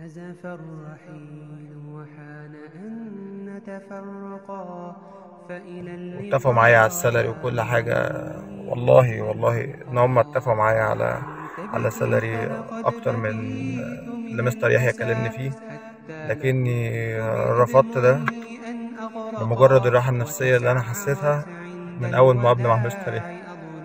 أزف الرحيل وحان أن نتفرقا فإلى اتفقوا معايا على السالري وكل حاجة والله والله إن هم اتفقوا معايا على على سالري أكتر من اللي مستر يحيى كلمني فيه لكني رفضت ده لمجرد الراحة النفسية اللي أنا حسيتها من أول مقابلة مع مستر يحيى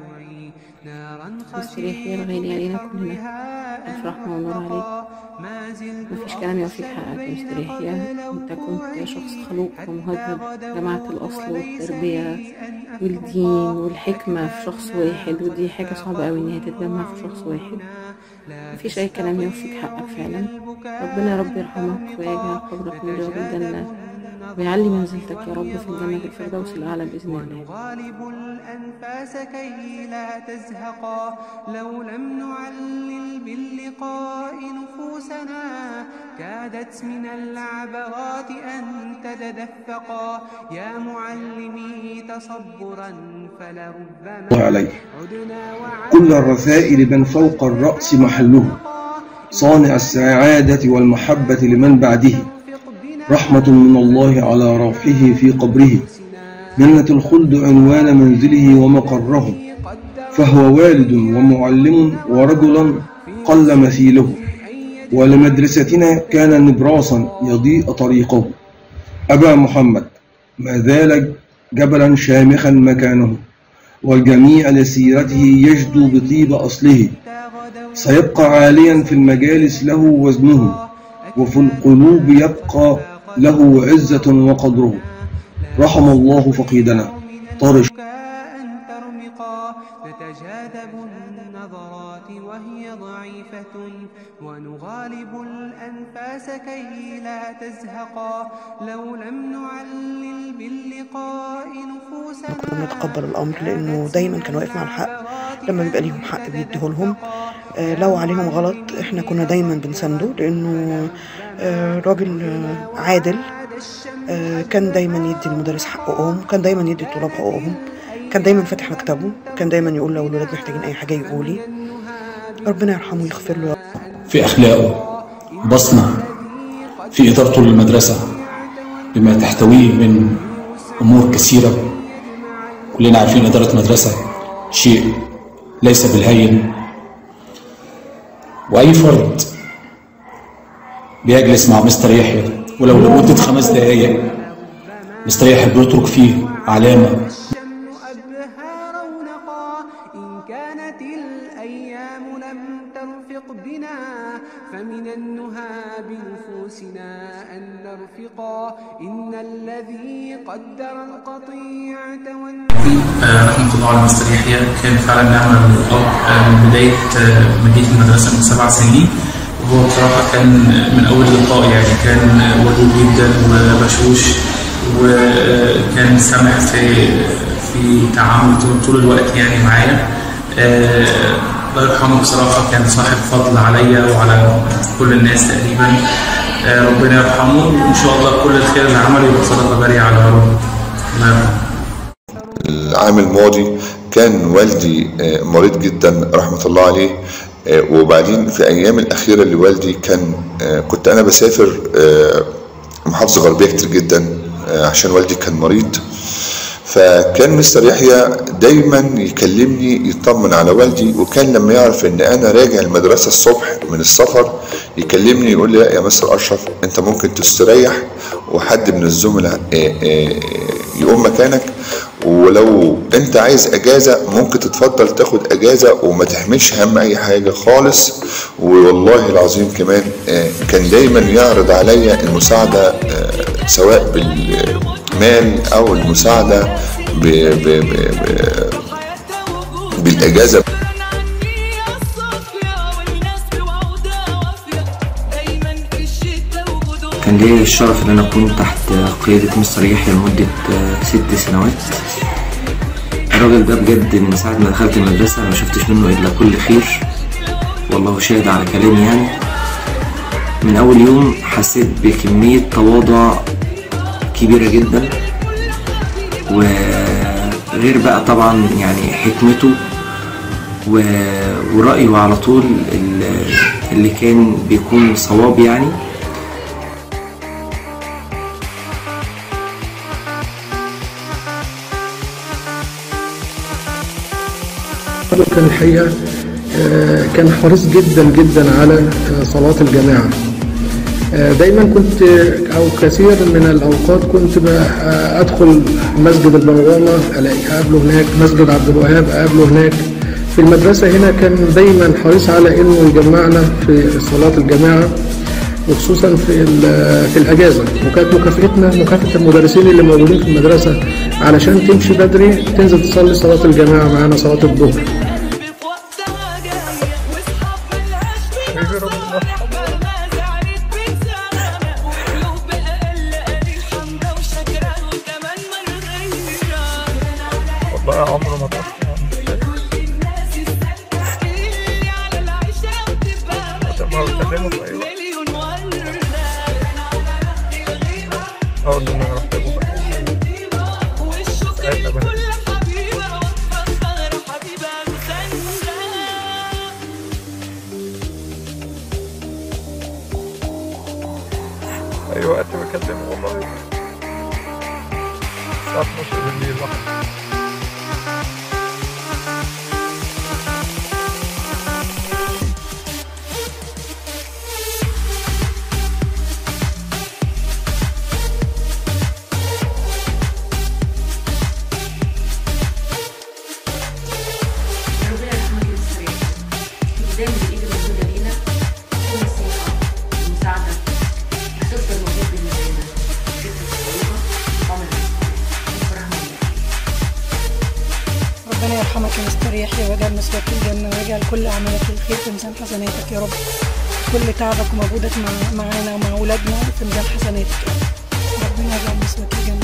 مستر يحيى الغالي علينا كلنا ألف رحمة ونور عليك مفيش كلام يوفيك حقك يا مستر يحيى أنت كنت شخص خلوق ومهذب جماعة الأصل والتربية والدين والحكمة في شخص واحد ودي حاجة صعبة أوي إن هي تتجمع في شخص واحد مفيش أي كلام يوفيك حقك فعلا ربنا يا رب يرحمك ويجعل قبرك من رياض الجنة ويعلي منزلتك يا رب في الجنة الفردوس الأعلى بإذن الله غالب الأنفاس كي لا تزهقا لو لم نعلل باللقاء نفوسنا كادت من العبرات أن تتدفقا يا معلمي تصبرا فلربما الله عليه عدنا كل الرذائل من فوق الرأس محله صانع السعادة والمحبة لمن بعده رحمة من الله على روحه في قبره جنة الخلد عنوان منزله ومقره فهو والد ومعلم ورجلا قل مثيله ولمدرستنا كان نبراسا يضيء طريقه أبا محمد ما زال جبلا شامخا مكانه والجميع لسيرته يجدو بطيب أصله سيبقى عاليا في المجالس له وزنه وفي القلوب يبقى له عزة وقدره رحم الله فقيدنا طارش أن ترمقا نتجاذب النظرات وهي ضعيفة ونغالب الأنفاس كي لا تزهقا لو لم نعلل باللقاء نفوسنا كنا نتقبل الامر لانه دايما كان واقف مع الحق لما بيبقى ليهم حق بيديه لهم آه، لو عليهم غلط احنا كنا دايما بنسنده لانه آه، راجل آه، عادل آه، كان دايما يدي المدرس حقهم كان دايما يدي الطلاب حقوقهم كان دايما فاتح مكتبه كان دايما يقول لو الولاد محتاجين اي حاجه يقولوا لي ربنا يرحمه ويغفر له في أخلاقه بصمة في إدارته للمدرسة بما تحتويه من أمور كثيرة كلنا عارفين إدارة مدرسة شيء ليس بالهين وأي فرد بيجلس مع مستر يحيى ولو لمدة خمس دقايق مستر يحيى بيترك فيه علامة الشمل أبهى رونقا إن كانت الأيام لم ترفق بنا فمن النهى بنفوسنا أن نرفقا إن الذي قدر القطيعة والنبي آه، رحمة الله على مستر يحيى كان فعلا نعمة للأب آه، من بداية آه، ما جيت المدرسة من سبع سنين وهو بصراحة كان من أول لقاء يعني كان ودود جدا وبشوش وكان سامح في في تعامل طول- طول الوقت يعني معايا آه، الله يرحمه بصراحة كان صاحب فضل عليا وعلى كل الناس تقريبا آه، ربنا يرحمه وإن شاء الله كل الخير اللي عمله يبقى صدقة جارية على ربه الله يرحمه العام الماضي كان والدي آه، مريض جدا رحمة الله عليه آه، وبعدين في أيام الأخيرة لوالدي كان آه، كنت أنا بسافر آه، محافظة غربية كتير جدا آه، عشان والدي كان مريض فكان مستر يحيى دايما يكلمني يطمن على والدي وكان لما يعرف ان انا راجع المدرسه الصبح من السفر يكلمني يقول لي لا يا مستر اشرف انت ممكن تستريح وحد من الزملاء آه، آه، يقوم مكانك ولو انت عايز اجازه ممكن تتفضل تاخد اجازه وما تحملش هم اي حاجه خالص والله العظيم كمان آه، كان دايما يعرض عليا المساعده آه، سواء بالمال او المساعده ب ب ب ب بالاجازه كان لي الشرف ان انا اكون تحت قيادة مستر يحيى لمدة آه، ست سنوات الراجل ده بجد من ساعة ما دخلت المدرسة أنا ما شفتش منه إلا كل خير والله شاهد على كلامي يعني من أول يوم حسيت بكمية تواضع كبيرة جدا وغير بقى طبعا يعني حكمته و- ورأيه على طول ال- اللي كان بيكون صواب يعني الراجل كان الحقيقة آه، كان حريص جدا جدا على آه، صلاة الجماعة آه، دايما كنت او كثير من الاوقات كنت ب- آه، ادخل مسجد البرغامه الاقي اقابله هناك مسجد عبد الوهاب اقابله هناك في المدرسه هنا كان دايما حريص على انه يجمعنا في صلاه الجماعه وخصوصا في ال- في الاجازه وكانت مكافئتنا مكافاه المدرسين اللي موجودين في المدرسه علشان تمشي بدري تنزل تصلي صلاه الجماعه معانا صلاه الظهر والله عمره ما طلع ما بكلمه في أي وقت أقول له إن أنا محتاجه في أي وقت. ساعتها بنزل. أي وقت بكلمه والله الساعة 12 بالليل واحد ربنا يرحمك يا مستر يحيى دايما الايد الموجوده لينا كل الثقه والمساعده هتفضل موجود بالنسبه لنا ست طيبه عمر بصراحه ربنا يرحمك يا مستر يحيى ويجعل مسواك في الجنة ويجعل كل أعمالك الخير في ميزان حسناتك يا رب كل تعبك ومجهودك مع معانا ومع أولادنا في ميزان حسناتك يا رب ربنا يجعل مسواك في الجنة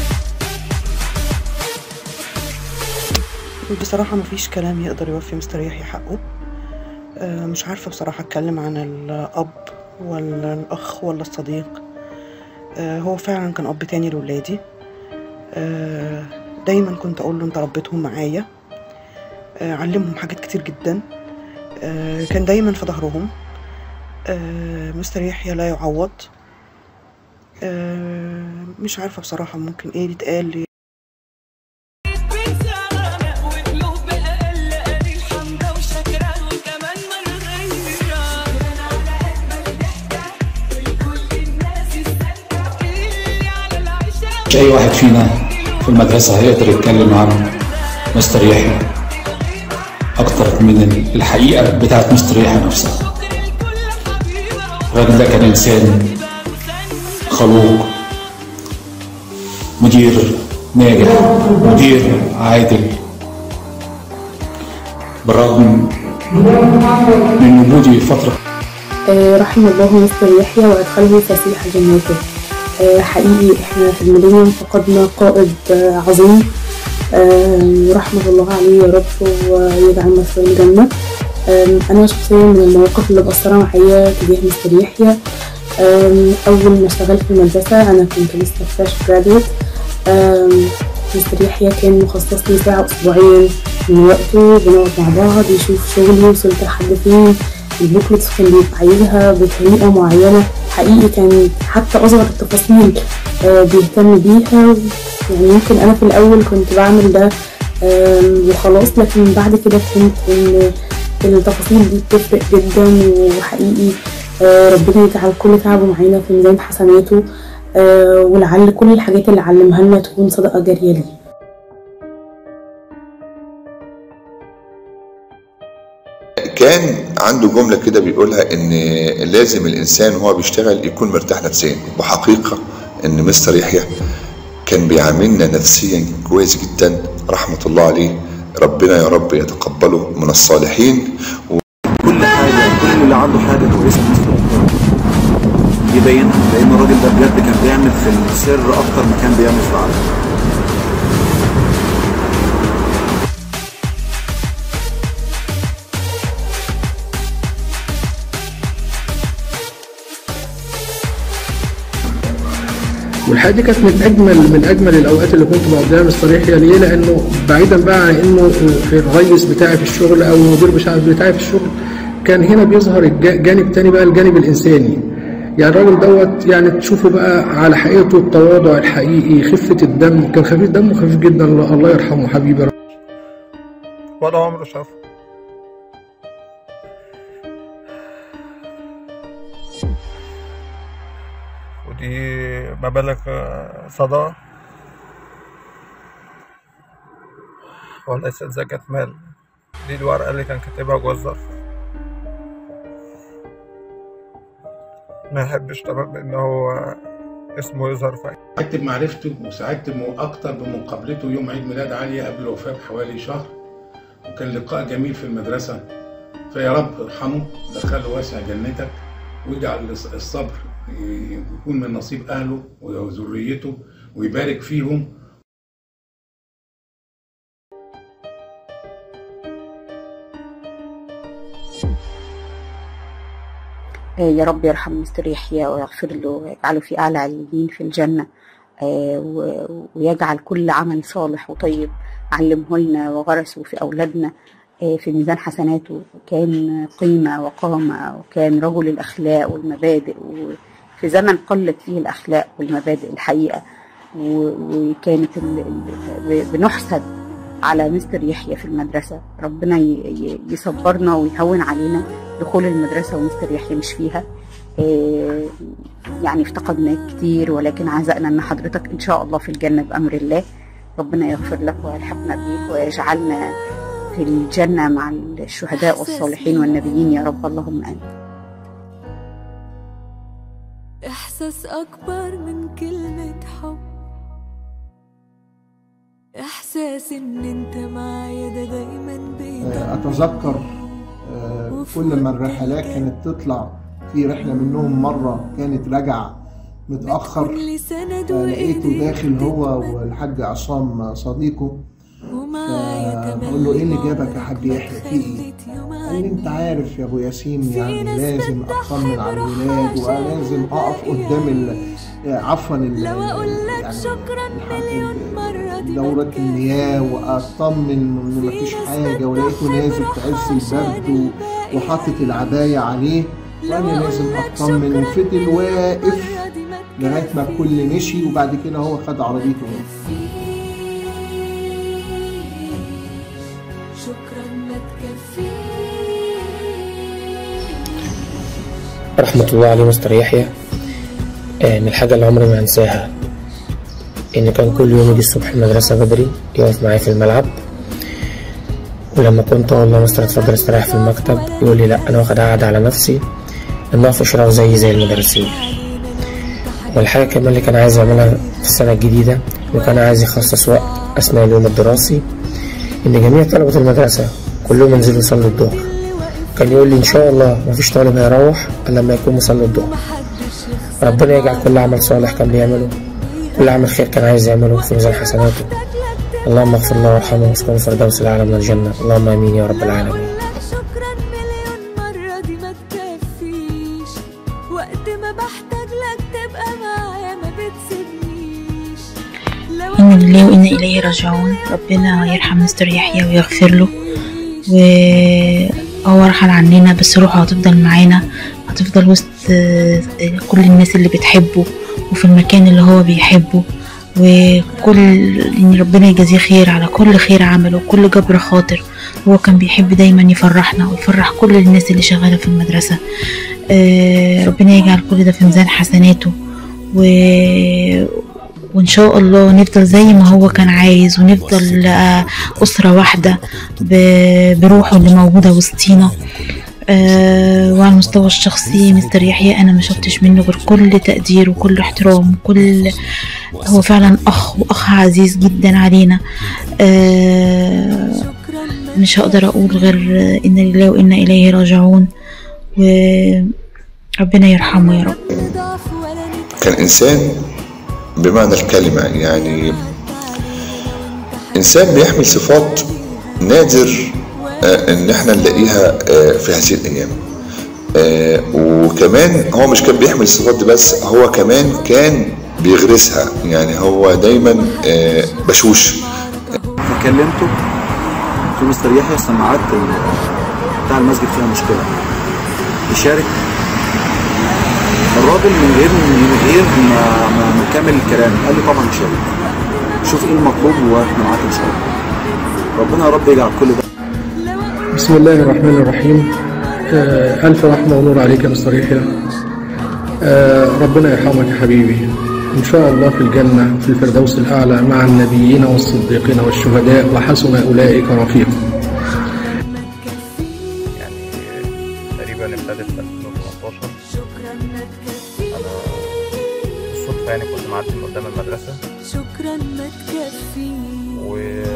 بصراحة مفيش كلام يقدر يوفي مستر يحيى حقه آه، مش عارفة بصراحة أتكلم عن الأب ولا الأخ ولا الصديق آه، هو فعلا كان أب تاني لولادي آه، دايما كنت أقول له أنت ربيتهم معايا آه، علمهم حاجات كتير جدا آه، كان دايما في ظهرهم آه، مستر يحيى لا يعوض آه، مش عارفة بصراحة ممكن ايه اللي اتقال لي مش أي واحد فينا في المدرسة هيقدر يتكلم عن مستر يحيى أكتر من الحقيقة بتاعت مستر يحيى نفسها الراجل ده كان إنسان خلوق مدير ناجح مدير عادل بالرغم من وجودي فترة آه، رحم الله مستر يحيى وأدخله فسيح جناته آه، حقيقي احنا في الميلينيوم فقدنا قائد آه، عظيم آه، رحمة الله عليه يا رب ويجعل مصر الجنة آم، أنا شخصيا من المواقف اللي مأثرة معايا تجاه مستر يحيى آم، أول ما اشتغلت في المدرسة أنا كنت لسه فريش جرادويت مستر يحيى كان مخصص لي ساعة أسبوعيا من وقته بنقعد مع بعض يشوف شغلي وصلت لحد فين البوكلتس كان بيبقى عايزها بطريقة معينة حقيقي كان حتى أصغر التفاصيل آه، بيهتم بيها يعني يمكن أنا في الأول كنت بعمل ده آم، وخلاص لكن بعد كده فهمت إن التفاصيل دي بتفرق جدا وحقيقي آه، ربنا يجعل كل تعبه معانا في ميزان حسناته آه، ولعل كل الحاجات اللي علمها لنا تكون صدقة جارية ليه كان عنده جملة كده بيقولها إن لازم الإنسان وهو بيشتغل يكون مرتاح نفسيا وحقيقة إن مستر يحيى كان بيعاملنا نفسيا كويس جدا رحمة الله عليه ربنا يا رب يتقبله من الصالحين كل حاجه كل اللي عنده حاجه كويسه في مصر يبينها لان الراجل ده بجد كان بيعمل في السر اكتر ما كان بيعمل في العلن والحقيقه دي كانت من اجمل من اجمل الاوقات اللي كنت بقضيها مستر يحيى ليه؟ لانه بعيدا بقى عن انه في الريس بتاعي في الشغل او المدير بتاع- بتاعي في الشغل كان هنا بيظهر الج- جانب تاني بقى الجانب الانساني يعني الراجل دوت يعني تشوفه بقى على حقيقته التواضع الحقيقي خفه الدم كان خفيف دمه خفيف جدا الله الله يرحمه حبيبي ولا عمره شافه ودي مبالغ آه، صدى وليست زكاة مال دي الورقة اللي كان كاتبها جوه الظرف ما يحبش طبعا ان هو اسمه يظهر في سعدت بمعرفته وسعدت م- أكتر بمقابلته يوم عيد ميلاد علي قبل الوفاة بحوالي شهر وكان لقاء جميل في المدرسة فيا رب ارحمه دخله واسع جنتك واجعل الص- الصبر ي- يكون من نصيب أهله وذريته ويبارك فيهم آه، يا رب يرحم مستر يحيى ويغفر له ويجعله في أعلى عليين في الجنة آه، و- ويجعل كل عمل صالح وطيب علمه لنا وغرسه في أولادنا آه، في ميزان حسناته كان قيمة وقامة وكان رجل الأخلاق والمبادئ وفي زمن قلت فيه الأخلاق والمبادئ الحقيقة و- وكانت ال- ال- بنحسد على مستر يحيى في المدرسة ربنا ي- ي- يصبرنا ويهون علينا دخول المدرسة ومستر يحيى مش فيها آه، يعني افتقدناك كتير ولكن عزقنا ان حضرتك ان شاء الله في الجنة بأمر الله ربنا يغفر لك ويلحقنا بيك ويجعلنا في الجنة مع الشهداء والصالحين والنبيين يا رب اللهم آمين إحساس أكبر من كلمة حب إحساس إن أنت معايا ده دايما بيضل أتذكر آه، كل ما الرحلات كانت تطلع في رحلة منهم مرة كانت راجعة متأخر لي سند آه، لقيته وإيدي داخل هو والحاج عصام صديقه ومعايا بقول له ايه اللي جابك يا حاج يحيى في ايه؟ قال لي انت عارف يا ابو ياسين يعني لازم اطمن على الولاد ولازم اقف قدام ال... عفوا ال... يعني دورة المياه واطمن ان مفيش حاجه ولقيته نازل في عز البرد و- وحاطط العبايه عليه وانا لازم اطمن وفضل واقف لغايه ما الكل مشي وبعد كده هو خد عربيته ومشي. شكرا ما تكفيش رحمة الله عليه مستر يحيى آه، من الحاجة اللي عمري ما أنساها إن كان كل يوم يجي الصبح المدرسة بدري يقف معايا في الملعب ولما كنت أقول له مستر اتفضل استريح في المكتب يقول لي لأ أنا واخد قعدة على نفسي إن أقف أشرح زي زي المدرسين والحاجة كمان اللي كان عايز يعملها في السنة الجديدة إنه كان عايز يخصص وقت أثناء اليوم الدراسي إن جميع طلبة المدرسة كلهم ينزلوا يصلوا الظهر كان يقول لي إن شاء الله مفيش طالب هيروح إلا لما يكون مصلي الظهر ربنا يجعل كل عمل صالح كان بيعمله كل عمل خير كان عايز يعمله في ميزان حسناته اللهم اغفر له وارحمه واسكنه في الفردوس الاعلى من الجنه اللهم امين يا رب العالمين المرة دي ما تكفيش وقت ما بحتاج لك تبقى معايا ما بتسيبنيش لو إنا لله وإنا إليه راجعون ربنا يرحم مستر يحيى ويغفر له وهو رحل عننا بس روحه هتفضل معانا هتفضل وسط آه، كل الناس اللي بتحبه وفي المكان اللي هو بيحبه وكل إن ربنا يجازيه خير على كل خير عمله وكل جبر خاطر هو كان بيحب دايما يفرحنا ويفرح كل الناس اللي شغالة في المدرسة آه، ربنا يجعل كل ده في ميزان حسناته و... وإن شاء الله نفضل زي ما هو كان عايز ونفضل آه، أسرة واحدة ب- بروحه اللي موجودة وسطينا آه، وعلى المستوى الشخصي مستر يحيى أنا ما شفتش منه غير كل تقدير وكل احترام وكل هو فعلا أخ وأخ عزيز جدا علينا آه، مش هقدر أقول غير إن لله وإنا إليه راجعون وربنا يرحمه يا رب كان إنسان بمعنى الكلمة يعني إنسان بيحمل صفات نادر آه، إن إحنا نلاقيها آه، في هذه الأيام آه، وكمان هو مش كان بيحمل الصفات دي بس هو كمان كان بيغرسها يعني هو دايما آه، بشوش فكلمته قلت له مستر يحيى السماعات ال- بتاع المسجد فيها مشكله يشارك الراجل من غير من غير ما ما ما كمل الكلام قال لي طبعا يشارك شوف ايه المطلوب واحنا معاك ان شاء الله ربنا يا رب يجعل كل ده بسم الله الرحمن الرحيم آه، ألف رحمة ونور عليك يا مستر يحيى آه، ربنا يرحمك يا حبيبي إن شاء الله في الجنة في الفردوس الأعلى مع النبيين والصديقين والشهداء وحسن أولئك رفيقا تقريبا ابتدت في 2018 انا بالصدفه يعني كنت معدي من قدام المدرسه شكرا ما تكفي و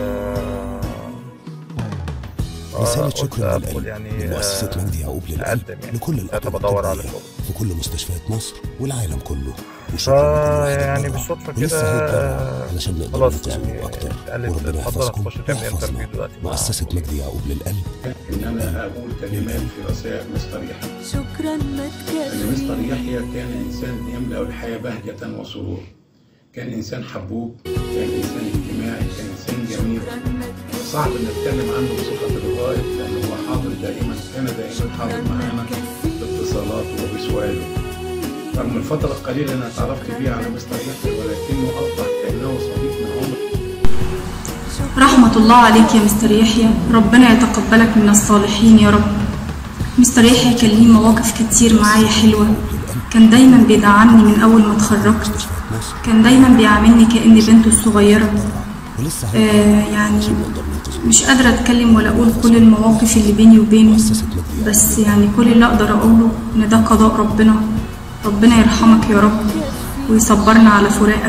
رسالة قلت شكر أدخل للقلب يعني من مؤسسة آه، مجدي يعقوب للقلب أقدم يعني لكل ساعتها الأطباء بدور على الطبية شغل في كل مستشفيات مصر والعالم كله فا وشكرا لكل واحد يعني اتبرع بالصدفة ولسه كده هيتبرع علشان نقدر خلاص ننقذ يعني قلوب أكتر اتقالت وربنا اتفضل يحفظكم هتخش تعمل ويحفظنا انترفيو دلوقتي مع مؤسسة مجدي يعقوب للقلب ان انا اقول كلمات في رسائل مستر يحيى شكرا ما ان مستر تكفي يحيى كان انسان يملا الحياه بهجه وسرور كان انسان حبوب كان انسان اجتماعي كان انسان جميل صعب ان اتكلم عنه بصفه الغائب لانه هو حاضر دائما كان دائما حاضر معانا باتصالاته وبسؤاله رغم الفتره القليله اللي انا تعرفت بيها على مستر يحيى ولكنه اصبح كانه صديق من عمري رحمة الله عليك يا مستر يحيى ربنا يتقبلك من الصالحين يا رب مستر يحيى كان ليه مواقف كتير معايا حلوة كان دايما بيدعمني من أول ما اتخرجت كان دايما بيعاملني كأني بنته الصغيرة آه يعني مش قادرة أتكلم ولا أقول كل المواقف اللي بيني وبينه بس يعني كل اللي أقدر أقوله إن ده قضاء ربنا ربنا يرحمك يا رب ويصبرنا على فراقك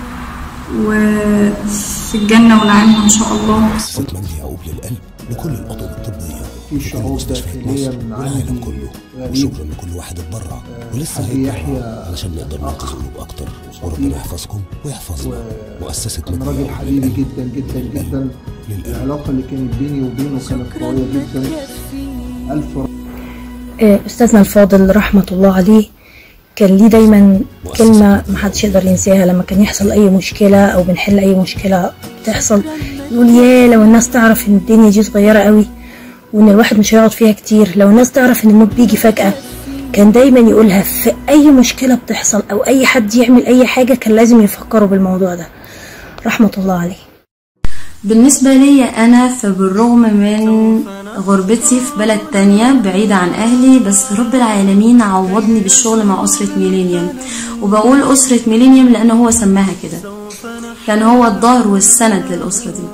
وفي الجنة ونعيمها إن شاء الله مؤسسة مجدي يعقوب للقلب لكل الأطباء الطبية في في كل شعور مستشفيات داخليا مصر والعالم عندي كله غريب. وشكرا لكل واحد اتبرع ولسه حاج هيتبرع يحيى علشان نقدر ننقذ قلوب أكتر وربنا يحفظكم ويحفظنا مؤسسة كان مجدي راجل يعقوب حبيبي للقلب جدا جدا جدا العلاقة اللي كانت بيني وبينه كانت قوية جدا ألف آه، أستاذنا الفاضل رحمة الله عليه كان ليه دايما كلمة محدش يقدر ينساها لما كان يحصل أي مشكلة أو بنحل أي مشكلة بتحصل يقول يا لو الناس تعرف إن الدنيا دي صغيرة قوي وإن الواحد مش هيقعد فيها كتير لو الناس تعرف إن الموت بيجي فجأة كان دايما يقولها في أي مشكلة بتحصل أو أي حد يعمل أي حاجة كان لازم يفكروا بالموضوع ده رحمة الله عليه بالنسبة لي أنا فبالرغم من غربتي في بلد تانية بعيدة عن أهلي بس رب العالمين عوضني بالشغل مع أسرة ميلينيوم وبقول أسرة ميلينيوم لأن هو سماها كده كان هو الظهر والسند للأسرة دي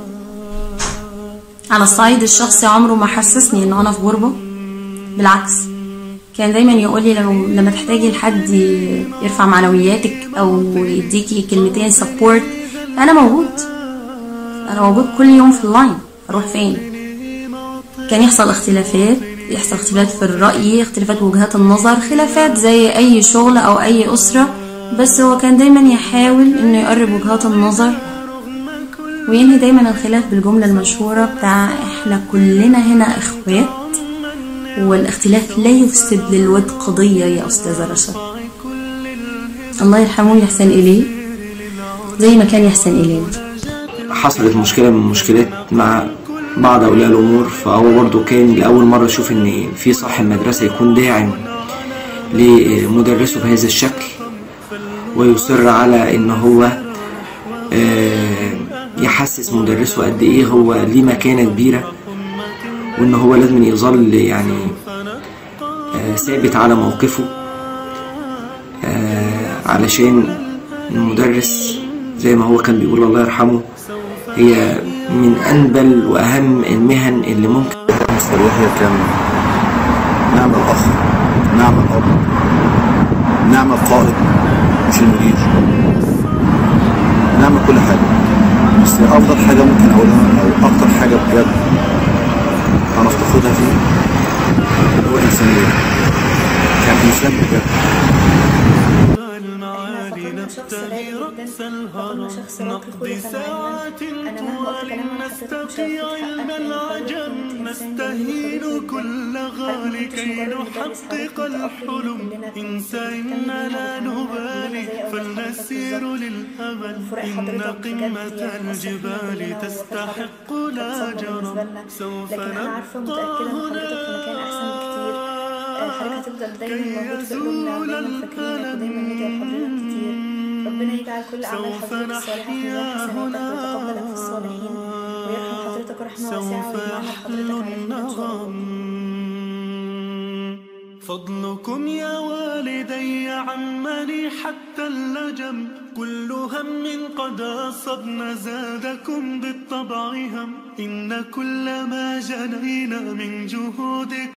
على الصعيد الشخصي عمره ما حسسني إن أنا في غربة بالعكس كان دايما يقول لي لو لما تحتاجي لحد يرفع معنوياتك او يديكي كلمتين سبورت انا موجود انا موجود كل يوم في اللاين اروح فين كان يحصل اختلافات يحصل اختلافات في الرأي اختلافات وجهات النظر خلافات زي اي شغل او اي اسرة بس هو كان دايما يحاول انه يقرب وجهات النظر وينهي دايما الخلاف بالجملة المشهورة بتاع احنا كلنا هنا اخوات والاختلاف لا يفسد للود قضية يا أستاذة رشا الله يرحمه ويحسن إليه زي ما كان يحسن إلينا حصلت مشكلة من المشكلات مع بعض أولياء الأمور فهو برضو كان لأول مرة يشوف إن في صاحب مدرسة يكون داعم لمدرسه بهذا الشكل ويصر على إن هو آه، يحسس مدرسه قد إيه هو ليه مكانة كبيرة وإن هو لازم يظل يعني آه، ثابت على موقفه آه، علشان المدرس زي ما هو كان بيقول الله يرحمه هي من أنبل وأهم المهن اللي ممكن مستر يحيى كان نعم الأخ نعم الأب نعم القائد مش المدير نعم كل حاجة بس أفضل حاجة ممكن أقولها أو أكتر حاجة بجد أنا أفتقدها فيه هو الإنسانية كان إنسان بجد فقدنا شخص راقي جدا فقدنا شخص راقي خلقا وعلما انا مهما قلت كلام عن حضرتك مش هيتحقق نستهين كل غالي كي نحقق الحلم انسى إنا لا نبالي فلنسير للأمل إن قمة الجبال تستحق لا جرم سوف لكن انا عارفه متاكده ان حضرتك في مكان احسن بكتير آه، حضرتك هتفضل دايما موجود في قلوبنا ودايما فاكرينك ودايما ندعي لحضرتك كتير ربنا يجعل كل اعمال حضرتك الصالحه في ميزان حسناتك ويتقبلك في الصالحين ويرحم حضرتك حضرتك رحمة واسعة سوف ويجمعنا يحل بحضرتك على الجنة إن شاء الله النغم فضلكم يا والدي عمني حتى اللجم كل هم قد أصبنا زادكم بالطبع هم إن كل ما جنينا من جهودكم